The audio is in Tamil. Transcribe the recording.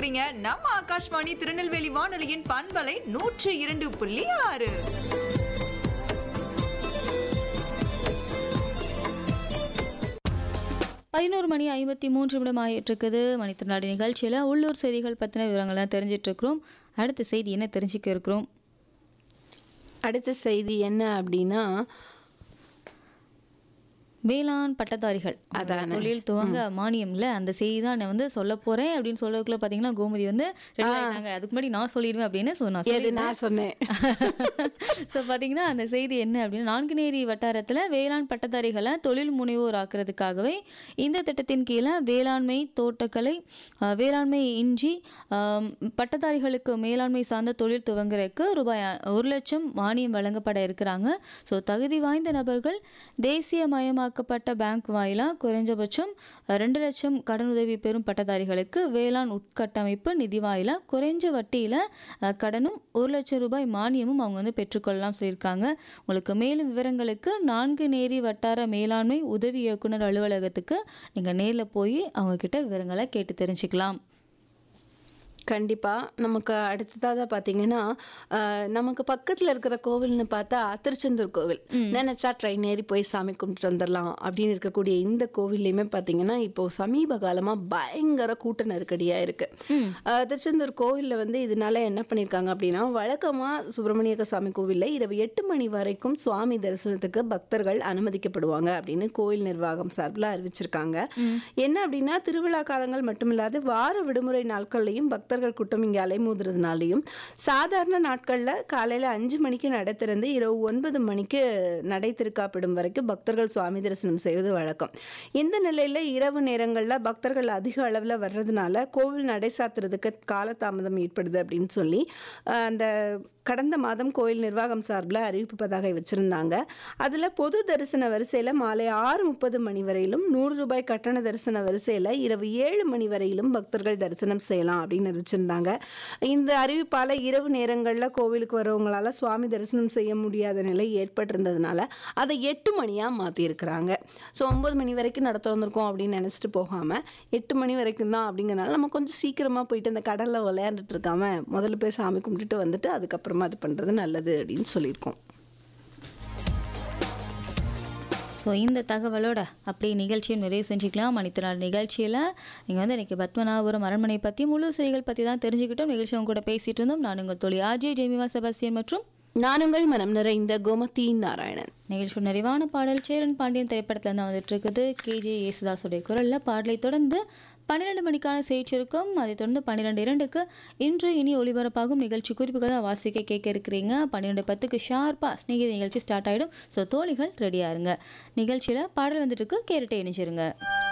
இருக்கிறீங்க நம்ம ஆகாஷ்வாணி திருநெல்வேலி வானொலியின் பண்பலை நூற்றி இரண்டு புள்ளி ஆறு பதினோரு மணி ஐம்பத்தி மூன்று நிமிடம் ஆகிட்டு இருக்குது மணித்திருநாடு நிகழ்ச்சியில் உள்ளூர் செய்திகள் பற்றின விவரங்கள்லாம் தெரிஞ்சிட்டு இருக்கிறோம் அடுத்த செய்தி என்ன தெரிஞ்சுக்க இருக்கிறோம் அடுத்த செய்தி என்ன அப்படின்னா வேளாண் பட்டதாரிகள் அதானே. தொழில் துவங்க மானியம்ல அந்த செய்தி தான் நான் வந்து சொல்ல போறேன் அப்படின்னு சொல்லக்குள்ள பாத்தீங்கன்னா கோமதி வந்து ரெடி ஆயிட்டாங்க அதுக்கு முன்னாடி நான் சொல்லிடுவேன் அப்படின்னு so நான் எது நான் சொன்னேன் ஸோ பார்த்தீங்கன்னா அந்த செய்தி என்ன அப்படின்னா நான்குநேரி வட்டாரத்தில் வேளாண் பட்டதாரிகளை தொழில் முனைவோர் ஆக்குறதுக்காகவே இந்த திட்டத்தின் கீழே வேளாண்மை தோட்டக்கலை அஹ், வேளாண்மை இன்றி ஆம், பட்டதாரிகளுக்கு மேலாண்மை சார்ந்த தொழில் துவங்குறதுக்கு ரூபாய் அ- ஒரு லட்சம் மானியம் வழங்கப்பட இருக்கிறாங்க ஸோ தகுதி வாய்ந்த நபர்கள் தேசியமயமாக்கப்பட்ட பேங்க் வாயிலாக குறைஞ்சபட்சம் அஹ், ரெண்டு லட்சம் கடனுதவி பெறும் பட்டதாரிகளுக்கு வேளாண் உட்கட்டமைப்பு நிதி வாயிலாக குறைஞ்ச வட்டியில் கடனும் ஒரு லட்சம் ரூபாய் மானியமும் அவங்க வந்து பெற்றுக்கொள்ளலாம் சொல்லியிருக்காங்க உங்களுக்கு மேலும் விவரங்களுக்கு நான்கு நேரி வட்டார மேலாண்மை உதவி இயக்குனர் அலுவலகத்துக்கு நீங்கள் நேரில் போய் அவங்க கிட்ட விவரங்களை கேட்டு தெரிஞ்சுக்கலாம் கண்டிப்பா நமக்கு அடுத்ததாக பார்த்தீங்கன்னா ஆஹ், நமக்கு பக்கத்துல இருக்கிற கோவில்னு பார்த்தா திருச்செந்தூர் கோவில் நினைச்சா ட்ரெயின் ஏறி போய் சாமி கும்பிட்டு வந்துடலாம் அப்படின்னு இருக்கக்கூடிய இந்த கோவில்லையுமே பார்த்தீங்கன்னா இப்போ சமீப காலமா பயங்கர கூட்ட நெருக்கடியா இருக்கு ஆஹ், திருச்செந்தூர் கோவில்ல வந்து இதனால என்ன பண்ணியிருக்காங்க அப்படின்னா வழக்கமா சுப்பிரமணிய சாமி கோவில்ல இரவு எட்டு மணி வரைக்கும் சுவாமி தரிசனத்துக்கு பக்தர்கள் அனுமதிக்கப்படுவாங்க அப்படின்னு கோயில் நிர்வாகம் சார்பில் அறிவிச்சிருக்காங்க என்ன அப்படின்னா திருவிழா காலங்கள் மட்டுமில்லாது வார விடுமுறை நாட்கள்லையும் பக்தர்கள் கூட்டம் இங்கே அலைமோதுறதுனாலையும் சாதாரண நாட்களில் காலையில் அஞ்சு மணிக்கு நடை திறந்து இரவு ஒன்பது மணிக்கு நடை திருக்காப்பிடும் வரைக்கும் பக்தர்கள் சுவாமி தரிசனம் செய்வது வழக்கம் இந்த நிலையில் இரவு நேரங்களில் பக்தர்கள் அதிக அளவில் வர்றதுனால கோவில் நடை சாத்துறதுக்கு காலதாமதம் ஏற்படுது அப்படின்னு சொல்லி அஹ், அந்த கடந்த மாதம் கோயில் நிர்வாகம் சார்பில் அறிவிப்பு பதாகை வச்சுருந்தாங்க அதில் பொது தரிசன வரிசையில் மாலை ஆறு முப்பது மணி வரையிலும் நூறு ரூபாய் கட்டண தரிசன வரிசையில் இரவு ஏழு மணி வரையிலும் பக்தர்கள் தரிசனம் செய்யலாம் அப்படின்னு அறிவிச்சிருந்தாங்க இந்த அறிவிப்பால் இரவு நேரங்களில் கோவிலுக்கு வரவங்களால சுவாமி தரிசனம் செய்ய முடியாத நிலை ஏற்பட்டிருந்ததுனால அதை எட்டு மணியாக மாற்றிருக்கிறாங்க ஸோ ஒம்பது மணி வரைக்கும் நடத்த வந்திருக்கோம் அப்படின்னு நினச்சிட்டு போகாமல் எட்டு மணி வரைக்கும் தான் அப்படிங்கிறனால நம்ம கொஞ்சம் சீக்கிரமாக போயிட்டு அந்த கடலில் விளையாண்டுட்டு இருக்காம முதல்ல போய் சாமி கும்பிட்டுட்டு வந்துட்டு அதுக்கப்புறமா அது பண்ணுறது நல்லது அப்படின்னு சொல்லியிருக்கோம் ஸோ இந்த தகவலோட அப்படியே நிகழ்ச்சியை நிறைவு செஞ்சுக்கலாம் மணித்திருநாள் நிகழ்ச்சியில் நீங்கள் வந்து இன்றைக்கி பத்மநாபபுரம் அரண்மனை பற்றி முழு செய்திகள் பற்றி தான் தெரிஞ்சுக்கிட்டோம் நிகழ்ச்சி அவங்க கூட பேசிகிட்டு இருந்தோம் நான் உங்கள் தோழி ஆஜய் ஜெமிமா செபாஸ்டியன் மற்றும் நான் உங்கள் மனம் நிறைந்த கோமதி நாராயணன் நிகழ்ச்சியோட நிறைவான பாடல் சேரன் பாண்டியன் திரைப்படத்தில் தான் வந்துட்டு இருக்குது கேஜே யேசுதாஸுடைய குரலில் பாடலை தொடர்ந்து பன்னிரெண்டு மணிக்கான செய்தி இருக்கும் அதை தொடர்ந்து பன்னிரெண்டு இரண்டுக்கு இன்று இனி ஒளிபரப்பாகும் நிகழ்ச்சி குறிப்புகள் தான் வாசிக்க கேட்க இருக்கிறீங்க பன்னிரெண்டு பத்துக்கு ஷார்ப்பாக ஸ்நேகித நிகழ்ச்சி ஸ்டார்ட் ஆகிடும் ஸோ தோழிகள் ரெடியாக இருங்க நிகழ்ச்சியில் பாடல் வந்துட்டு இருக்கு கேட்டுட்டே இணைச்சிருங்க